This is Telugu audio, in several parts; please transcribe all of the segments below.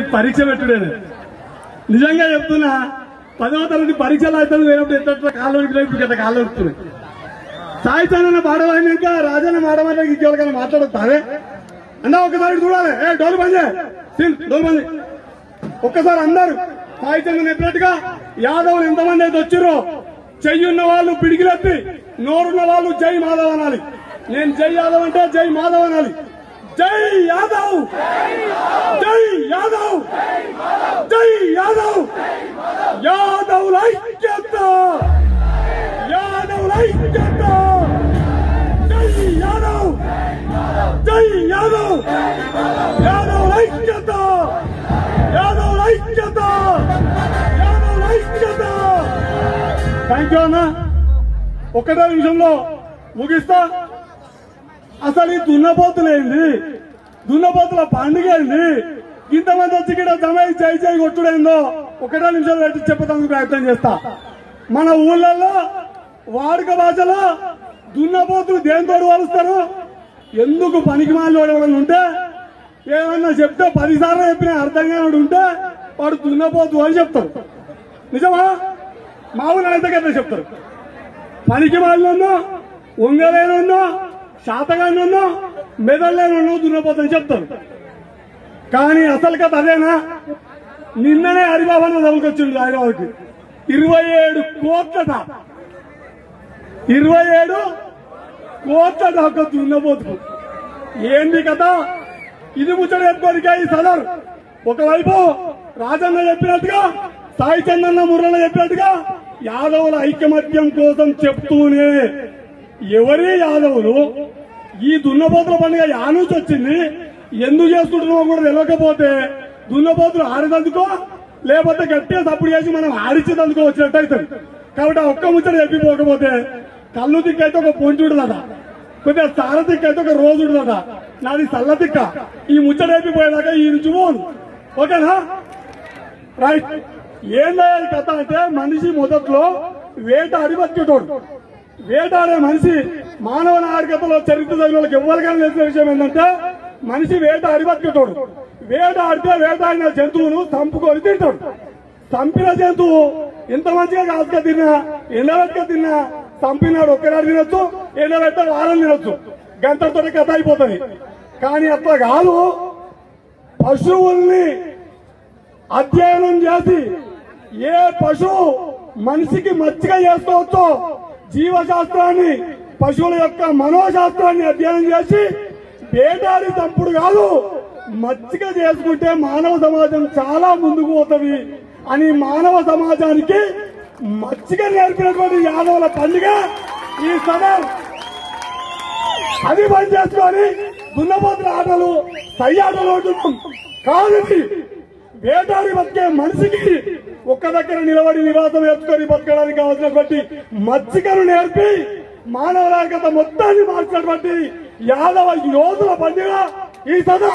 పరీక్ష పెట్టుడేది నిజంగా చెప్తున్నా పదవ తరగతి పరీక్షలు అవుతుంది లేనప్పుడు ఎట్లా కాళ్ళు వణికినాయి, ఇప్పుడు ఎట్లా కాళ్ళు వణుకుతున్నాయి సాయి చంద్రన్న పాడమైనాక రాజన్న మాడమంటే ఇంకెవరికైనా మాట్లాడొద్దు అదే అన్నా ఒకసారి ఇటు చూడాలి ఏ డోలు బంద్ చేయి. సీన్, డోలు బంద్ చేయి. ఒక్కసారి అందరు సాయి చంద్రన్ చెప్పినట్టుగా యాదవులు ఎంతమంది అయితే వచ్చారో చెయ్యున్న వాళ్ళు పిడికిలెత్తి నోరున్న వాళ్ళు జై మాధవ్ అనాలి నేను జై యాదవ్ అంటే జై మాధవ్ అనాలి జై యాదవ్ జై యాదవ్ జై యాదవ్ యాదవ్ ఐక్యత యాదవ్ ఐక్యత జై యాదవ్ జై యాదవ్ యాదవ్ ఐక్యత యాదవ్ ఐక్యత యాదవ్ ఐక్యత థ్యాంక్ యూ అన్న ఒకటే నిమిషంలో ముగిస్తా అసలు ఈ దున్నపోతులేంది దున్నపోతుల పండుగ ఏంది ఇంతమంది వచ్చి ఇక్కడ జమ అయి జై జై కొట్టుడైందో ఒకటే నిమిషాలు పెట్టి చెప్పడానికి ప్రయత్నం చేస్తా మన ఊళ్ళల్లో వాడుక భాషలో దున్నపోతులు దేంతో వాలుస్తారు ఎందుకు పనికి మాలి ఎవరైనా ఉంటే ఏమన్నా చెప్తే పదిసార్లు చెప్పిన అర్థం కానివాడు ఉంటే వాడు దున్నపోతు అని చెప్తారు నిజమా మా ఊళ్ళో అయితే కదా చెప్తారు పనికి మాలినో ఉంగలేనున్నో శాతగానున్నో మెదళ్ళేనున్నో దున్నపోతని చెప్తారు కానీ అసలు కథ అదేనా నిన్ననే హరిబాబన్న తగులుకొచ్చిండు హైదరాబాద్కి ఇరవై ఏడు కోట్లట ఇరవై ఏడు కోట్లట ఒక దున్నపోతుకు ఏంది కదా ఇది ముచ్చట చెప్పుకోనిక ఈ సదర్ ఒకవైపు రాజన్న చెప్పినట్టుగా సాయి చందన్న మురళ చెప్పినట్టుగా యాదవుల ఐకమత్యం కోసం చెప్తూనే ఎవరి యాదవులు ఈ దున్నపోతుల పండుగ యానూచి వచ్చింది ఎందుకు చేసుకుంటున్నామో కూడా తెలియకపోతే దున్నపోతులు ఆడదందుకో లేకపోతే గట్టిగా తప్పుడు చేసి మనం ఆడిచ్చేదందుకో వచ్చినట్టు అవుతుంది కాబట్టి ఆ ఒక్క ముచ్చట చెప్పిపోకపోతే కళ్ళు దిక్కైతే ఒక పొంచుడుదట కొద్దిగా సార దిక్కైతే ఒక రోజు ఉండదట నాది సల్ల దిక్క ఈ ముచ్చట అయిపోయేదాకా ఈ నుంచి పోను ఓకేనా రైట్ ఏందా ఈ కథ అంటే మనిషి మొదట్లో వేటాడి బతికేటోడు వేటాడే మనిషి మానవ నాగరికతలో చరిత్ర చదివిన వాళ్ళకి ఎవరికైనా తెలిసిన విషయం ఏంటంటే మనిషి వేటాడి బతికేటోడు వేటాడితే వేటాడిన జంతువును చంపుకొని తింటాడు చంపిన జంతువు ఎంత మంచిగా కాసుక తిన్నా ఎండబెట్టుక తిన్నా చంపినాడు ఒక్కనాడు తినొచ్చు ఎండబెట్ట వారం తినొచ్చు గంటతో కథ అయిపోతుంది కానీ అట్లా కాదు పశువుల్ని అధ్యయనం చేసి ఏ పశువు మనిషికి మచ్చిక చేసుకోవచ్చో జీవశాస్త్రాన్ని పశువుల యొక్క మనోశాస్త్రాన్ని అధ్యయనం చేసి వేటాడి తప్పుడు కాదు మచ్చిక చేసుకుంటే మానవ సమాజం చాలా ముందుకు పోతుంది అని మానవ సమాజానికి మచ్చిక నేర్పినటువంటి యాదవుల పండుగ ఈ సదర్ అది పని చేసుకొని దున్నపోతుల ఆటలు సయ్యాటలు ఆడుతున్నాం కాదండి వేటాడి బతికే మనిషికి ఒక్క దగ్గర నిలబడి నివాసం వేసుకొని బతకడానికి కావాల్సినటువంటి మచ్చికను నేర్పి మానవ నాయకత మొత్తాన్ని మార్చినటువంటి యాదవ యోధుల పండుగ ఈ సదా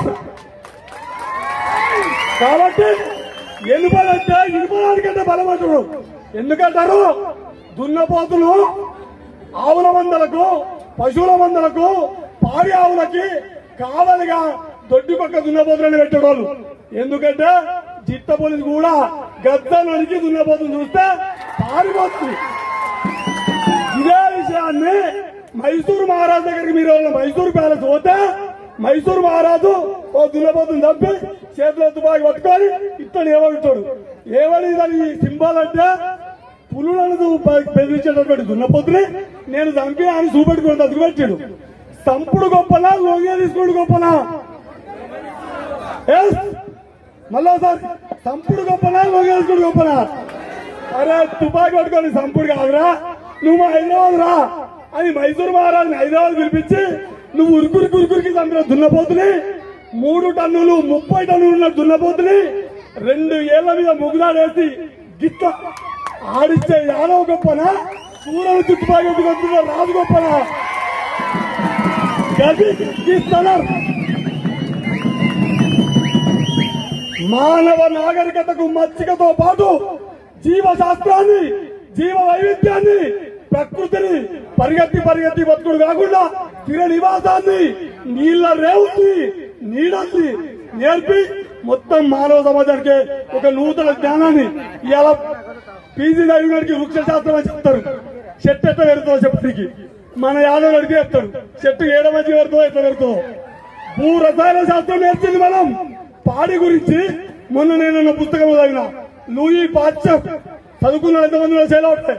కాబట్టి ఎనుపలంటే ఇనుపడానికంటే బలమంటారు ఎందుకంటారు దున్నపోతులు ఆవుల మందలకు పశువుల మందలకు పాడి ఆవులకి కావలిగా దొడ్డి పక్క దున్నపోతులని పెట్టేవాళ్ళు ఎందుకంటే చిత్త పోలీసు కూడా గద్ద నడిచి దున్నపోతుని చూస్తే పారిపోతుంది ఇదే విషయాన్ని మైసూరు మహారాజు దగ్గరికి మీరు వాళ్ళ మైసూరు ప్యాలెస్ పోతే మైసూరు మహారాజు ఓ దున్నపోతుని చంపి చేతిలో తుపాకి పట్టుకొని ఇతను ఏమడుతాడు ఏమని దాని సింబల్ అంటే పులులను దు- బెదిరించేటటువంటి దున్నపోతుని నేను చంపి ఆయన చూపెట్టుకుని అందుకు పెట్టాడు సంపుడు గొప్పనా లొంగే తీసుకుడు గొప్పనా ఎస్ మళ్ళోసారి సంపుడు గొప్పనా లొంగే తీసుకుడు గొప్పనా అరే తుపాకి పట్టుకొని సంపుడు కాదురా నువ్వు మా హైదరాబాద్ రా అని మైసూరు మహారాజుని హైదరాబాద్ పిలిపించి నువ్వు ఉరుకురికి ఉరుకురికి చంపిన దున్నపోతుని మూడు టన్నులు ముప్పై టన్నులు ఉన్న దున్నపోతుని రెండు ఏళ్ల మీద ముగ్గుదాడేసి గిట్ల ఆడిచ్చే యాదవ గొప్పనా సూర్యుడు చుట్టుపాకి ఎత్తుకొస్తున్న రాజు గొప్పనా గది ఇస్తున్నారు మానవ నాగరికతకు మచ్చికతో పాటు జీవశాస్త్రాన్ని జీవ వైవిధ్యాన్ని ప్రకృతిని పరిగెత్తి పరిగెత్తి బతుకుడు కాకుండా స్థిర నివాసాన్ని నీళ్ల రేవుని నీడల్ని నేర్పి మొత్తం మానవ సమాజానికి ఒక నూతన జ్ఞానాన్ని ఇవాళ పీజీ చదివినడికి వృక్ష శాస్త్రం అని చెప్తారు చెట్టు ఎట్లా పెడుతుందో చెప్పడానికి మన యాదవ్ అడిగి చెప్తాడు చెట్టు ఏడ మంచి పెడుతుందో ఎట్లా పెడుతుందో భూ రసాయన శాస్త్రం నేర్చింది మనం పాడి గురించి మొన్న నేను నా పుస్తకం చదివిన లూయి పాశ్చర్ చదువుకున్న ఎంతమంది సేల్ అవుతాయి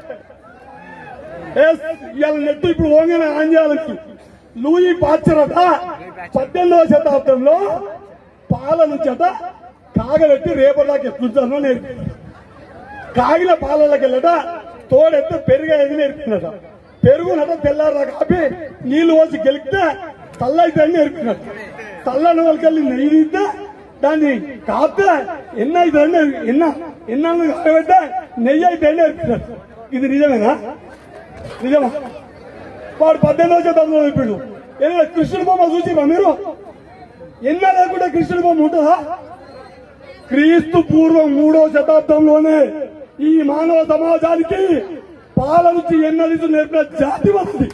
ఇవాళ నెట్ ఇప్పుడు ఓంగనే ఆన్ చేయాలని లూయి పాశ్చర్ అట పద్దెనిమిదవ శతాబ్దంలో పాల నుంచి అట కాగబెట్టి రేపటిదాకా ఎట్లుంటానో నేర్పించారు కాగిన పాలలోకి వెళ్ళట తోడెత్తే పెరుగేది నేర్పినట పెరుగునట తెల్లారా కాపి నీళ్లు పోసి గెలిపితే తల్లైతే నేర్పినట తల్లని వాళ్ళకి వెళ్ళి నెయ్యి తీస్తే దాన్ని కాపితే ఎన్న అయితే ఎన్న ఎన్న కాబట్టే నెయ్యి అయితే నేర్పినట ఇది నిజమేనా నిజమా వాడు పద్దెనిమిదో శతాబ్దంలో చెప్పిండు ఏదైనా కృష్ణుడి బొమ్మ చూసిరా మీరు ఎన్న లేకుండా కృష్ణుడి బొమ్మ ఉంటుందా క్రీస్తు పూర్వం మూడో శతాబ్దంలోనే ఈ మానవ సమాజానికి పాల నుంచి ఎన్నలిసి నేర్పిన జాతి మంది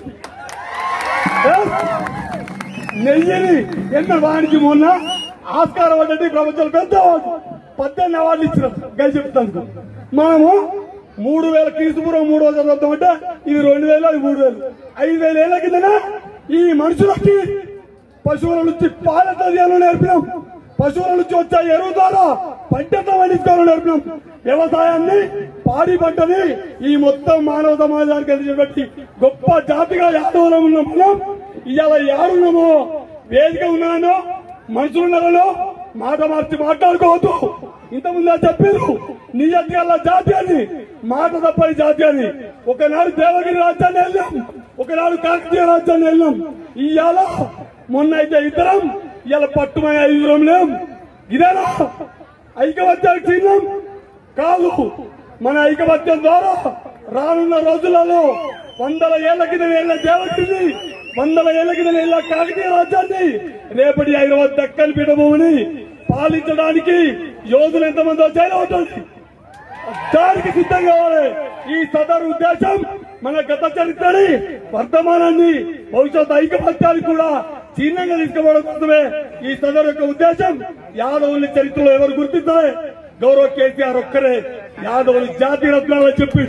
నెయ్యిని ఎన్న వానికి మొన్న ఆస్కారం పడ్డది ప్రపంచంలో పెద్దవాడు పద్దెనిమిది అవార్డులు ఇచ్చిన గది చెప్తాను మనము మూడు వేల క్రీస్తు పూర్వం మూడో శతాబ్దం అంటే ఇది రెండు వేలు అది మూడు వేలు ఐదు వేల ఏళ్ల కిందన ఈ మనుషులకి పశువుల నుంచి పాల తదియాలు నేర్పినాం పశువుల నుంచి వచ్చే ఎరువు ద్వారా పంటతో పండించుకోవాలని నేర్పినాం వ్యవసాయాన్ని పాడి పంటని ఈ మొత్తం మానవ సమాజానికి అందించేటువంటి గొప్ప జాతిగా యాదవులం ఉన్నాం మనం ఇవాళ యాడున్నామో వేదిక ఉన్నానో మనుషులున్నారనో మాట మార్చి మాట్లాడుకోవద్దు ఇంతకుముందే చెప్పారు నిజంగా జాతి అని మాట తప్పని జాతి అని ఒకనాడు దేవగిరి రాజ్యాన్ని వెళ్ళాం ఒకనాడు కాకతీయ రాజ్యాన్ని వెళ్ళాం ఇవాళ మొన్న అయితే ఇద్దరం ఇవాళ పట్టుమని ఐదుగురం లేం ఇదేనా ఐకమత్యానికి చిహ్నం కాదు మన ఐకమత్యం ద్వారా రానున్న రోజులలో వందల ఏళ్ల కింద ఏళ్ల దేవగిరిని వందల ఏళ్ల కింద ఏళ్ల కాకతీయ రాజ్యాన్ని రేపటి హైదరాబాద్ దక్కన్ పీఠభూమిని పాలించడానికి యోధులు ఎంతమంది వచ్చాయో ఉంటుంది దానికి సిద్ధం కావాలి ఈ సదరు ఉద్దేశం మన గత చరిత్రని వర్తమానాన్ని భవిష్యత్ ఐకమత్యాన్ని కూడా చిహ్నంగా తీసుకోవడం కోసమే ఈ సదరు యొక్క ఉద్దేశం యాదవుల చరిత్రలో ఎవరు గుర్తించాలి గౌరవ కేసీఆర్ ఒక్కరే యాదవులు జాతి రత్నాలని చెప్పి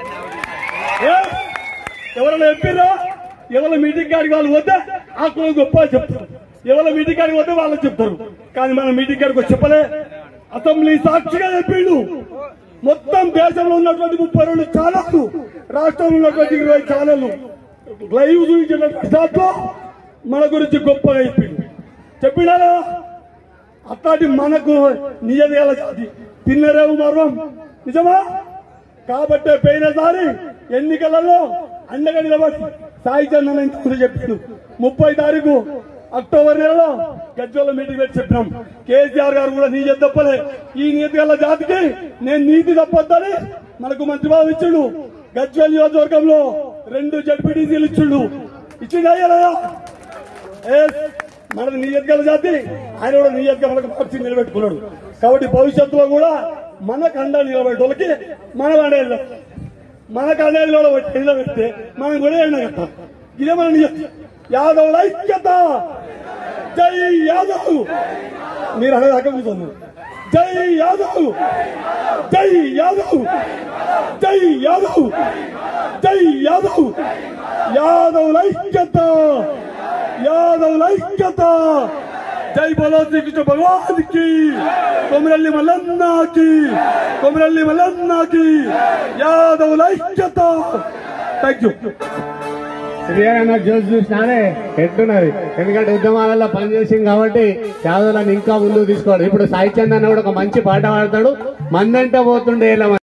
ఎవరైనా చెప్పిర్రా ఎవరి మీటింగ్ కాడికి వాళ్ళు వద్దా ఆ కులం గొప్ప అని చెప్తారు ఎవరి మీటింగ్ కాడికి వద్ద వాళ్ళు చెప్తారు కానీ మన మీటింగ్ కాడికి వచ్చి చెప్పలే అసెంబ్లీ సాక్షిగా చెప్పిండు మొత్తం దేశంలో ఉన్నటువంటి ముప్పై రెండు ఛానళ్లు రాష్ట్రంలో ఉన్నటువంటి ఇరవై ఛానళ్లు లైవ్ చూపించినటువంటి దాంట్లో మన గురించి గొప్పగా చెప్పిండు చెప్పినా అట్లాంటి మనకు నిజదేల జాతి తిన్నరేవు మర్వం నిజమా కాబట్టే పోయినసారి ఎన్నికలలో అండగా నిలబడి సాయి చందన్ ఇంతకుముందు చెప్పాడు ముప్పై తారీఖు అక్టోబర్ నెలలో గజ్జోల మీటింగ్ పెట్టి చెప్పినాం కేసీఆర్ గారు కూడా నీతి తప్పలే ఈ నీతి గల జాతికి నేను నీతి తప్పొద్దని మనకు మంత్రి బాబు ఇచ్చిండు గజ్వేల్ నియోజకవర్గంలో రెండు జడ్పీటీసీలు ఇచ్చిండు ఇచ్చిండు అయ్యారా ఎస్, మనది నియత్గల జాతి ఆయన కూడా నియత్గా మనకు మార్చి నిలబెట్టుకున్నాడు కాబట్టి భవిష్యత్తులో కూడా మనకు అండా నిలబెట్టోళ్ళకి మనం అండే మనకు అండే నిలబెడితే మనం కూడా ఎండ కట్టాలి ఇదే మన నియత్ యాదవ్ ఐక్యత జై యాదవ్ మీరు అనేది అక్కడ జై యాదవ్ జై యాదవ్ జై యాదవ్ జై యాదవ్ యాదవ్ ఐక్యత యాదవ్ ఐక్యత జై బలో శ్రీకృష్ణ భగవాన్ కి కొమరల్లి మల్లన్నకి కొమరల్లి మల్లన్నకి యాదవ్ ఐక్యత థ్యాంక్ యూ శ్రీగారు నాకు చూసి చూసినానే ఎట్టున్నది ఎందుకంటే ఉద్యమాలలో పనిచేసింది కాబట్టి యాదవులను ఇంకా ముందుకు తీసుకోవాలి ఇప్పుడు సాయి చంద్ అన్న కూడా ఒక మంచి పాట పాడతాడు మందంటే పోతుండే ఇలా